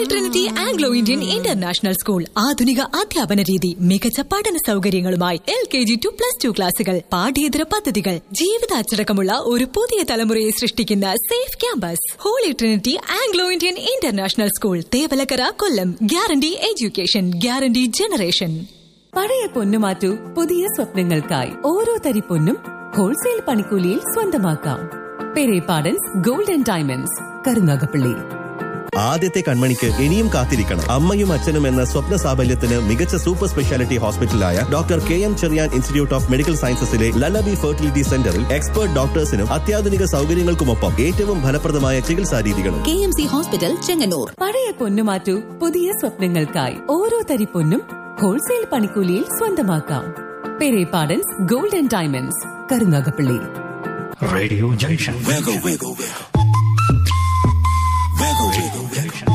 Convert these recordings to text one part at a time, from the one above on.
Holy Trinity Anglo Indian international school ആധുനിക അധ്യാപന രീതി മികച്ച പഠന സൗകര്യങ്ങളുമായി L K G to plus two ക്ലാസുകൾ പാഠ്യേതര പദ്ധതികൾ ജീവിതാച്ചടക്കമുള്ള ഒരു പുതിയ തലമുറയെ സൃഷ്ടിക്കുന്ന safe campus Holy Trinity Anglo Indian international school Thevalakkara Kollam guarantee education guarantee generation പഴയ പൊന്നു മാറ്റൂ പുതിയ സ്വപ്നങ്ങൾക്കായി ഓരോ തരി പൊന്നും ഹോൾസെയിൽ പണിക്കൂലിയിൽ സ്വന്തമാക്കാം Perepadans gold and diamonds Karunagappally ആദ്യത്തെ കൺമണിക്ക് ഇനിയും കാത്തിരിക്കണം അമ്മയും അച്ഛനും എന്ന സ്വപ്ന സാഫല്യത്തിന് മികച്ച സൂപ്പർ സ്പെഷ്യാലിറ്റി ഹോസ്പിറ്റലായ doctor K M Cherian institute of medical സയൻസസിലെ ലലബി ഫെർട്ടിലിറ്റി സെന്ററിൽ എക്സ്പേർട്ട് ഡോക്ടേഴ്സിനും അത്യാധുനിക സൗകര്യങ്ങൾക്കുമൊപ്പം ഏറ്റവും ഫലപ്രദമായ ചികിത്സാ രീതികളും K M C hospital Chengannur പഴയ പൊന്നു മാറ്റൂ പുതിയ സ്വപ്നങ്ങൾക്കായി ഓരോ തരി പൊന്നും ഹോൾസെയിൽ പണിക്കൂലിയിൽ സ്വന്തമാക്കാം Perepadans gold and diamonds Karunagappally Radio Junction. Wiggle, wiggle, wiggle. Wiggle, wiggle, wiggle.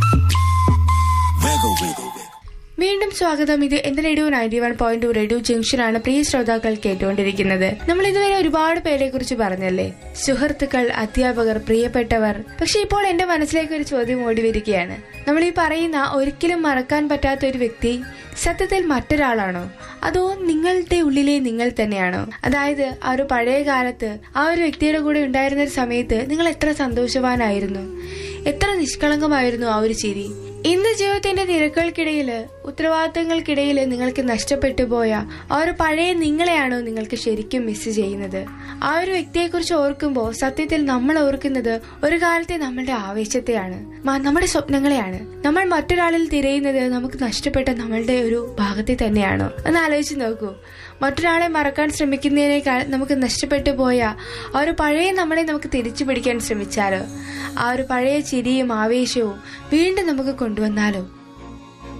Wiggle, wiggle, wiggle. വീണ്ടും സ്വാഗതം ഇത് എന്റെ radio ninety one point two radio ജംഗ്ഷനാണ് പ്രിയ ശ്രോതാക്കൾ കേട്ടുകൊണ്ടിരിക്കുന്നത് നമ്മൾ ഇതുവരെ ഒരുപാട് പേരെ കുറിച്ച് പറഞ്ഞല്ലേ സുഹൃത്തുക്കൾ അധ്യാപകർ പ്രിയപ്പെട്ടവർ പക്ഷെ ഇപ്പോൾ എന്റെ മനസ്സിലേക്ക് ഒരു ചോദ്യം ഓടി വരികയാണ് നമ്മൾ ഈ പറയുന്ന ഒരിക്കലും മറക്കാൻ പറ്റാത്ത ഒരു വ്യക്തി സത്യത്തിൽ മറ്റൊരാളാണോ അതോ നിങ്ങളുടെ ഉള്ളിലെ നിങ്ങൾ തന്നെയാണോ അതായത് ആ ഒരു പഴയ കാലത്ത് ആ ഒരു വ്യക്തിയുടെ കൂടെ ഉണ്ടായിരുന്ന ഒരു സമയത്ത് നിങ്ങൾ എത്ര സന്തോഷവാനായിരുന്നു എത്ര നിഷ്കളങ്കമായിരുന്നു ആ ഒരു ചിരി ഇന്ന് ജീവിതത്തിന്റെ തിരക്കുകൾക്കിടയിൽ ഉത്തരവാദിത്തങ്ങൾക്കിടയിൽ നിങ്ങൾക്ക് നഷ്ടപ്പെട്ടു പോയ ആ ഒരു പഴയ നിങ്ങളെയാണോ നിങ്ങൾക്ക് ശരിക്കും മിസ് ചെയ്യുന്നത് ആ ഒരു വ്യക്തിയെക്കുറിച്ച് ഓർക്കുമ്പോൾ സത്യത്തിൽ നമ്മൾ ഓർക്കുന്നത് ഒരു കാലത്തെ നമ്മളുടെ ആവേശത്തെയാണ് മ- നമ്മുടെ സ്വപ്നങ്ങളെയാണ് നമ്മൾ മറ്റൊരാളിൽ തിരയുന്നത് നമുക്ക് നഷ്ടപ്പെട്ട നമ്മളുടെ ഒരു ഭാഗത്തെ തന്നെയാണോ ഒന്ന് ആലോചിച്ച് നോക്കൂ മറ്റൊരാളെ മറക്കാൻ ശ്രമിക്കുന്നതിനേക്കാൾ നമുക്ക് നഷ്ടപ്പെട്ടു പോയ ആ ഒരു പഴയ നമ്മളെ നമുക്ക് തിരിച്ചു പിടിക്കാൻ ശ്രമിച്ചാലോ ആ ഒരു പഴയ ചിരിയും ആവേശവും വീണ്ടും നമുക്ക് കൊണ്ടുവന്നാലോ